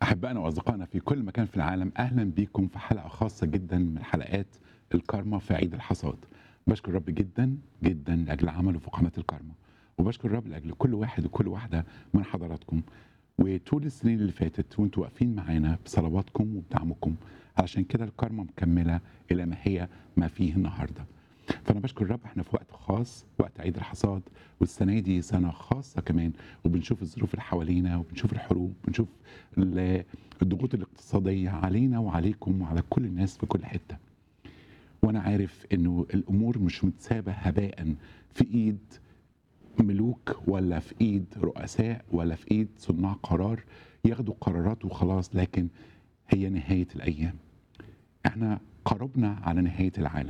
أحبائنا وأصدقائنا في كل مكان في العالم أهلا بكم في حلقة خاصة جدا من حلقات الكارما في عيد الحصاد بشكر الرب جدا جدا لأجل عمله في قناة الكارما وبشكر الرب لأجل كل واحد وكل واحدة من حضراتكم وطول السنين اللي فاتت وانتوا واقفين معانا بصلواتكم وبدعمكم علشان كده الكارما مكملة إلى ما هي ما فيه النهارده فانا بشكر الرب احنا في وقت خاص وقت عيد الحصاد والسنه دي سنه خاصه كمان وبنشوف الظروف اللي حوالينا وبنشوف الحروب بنشوف ال- الضغوط الاقتصاديه علينا وعليكم وعلى كل الناس في كل حته وانا عارف انه الامور مش متسابه هباء في ايد ملوك ولا في ايد رؤساء ولا في ايد صناع قرار ياخدوا قرارات وخلاص لكن هي نهايه الايام احنا قربنا على نهايه العالم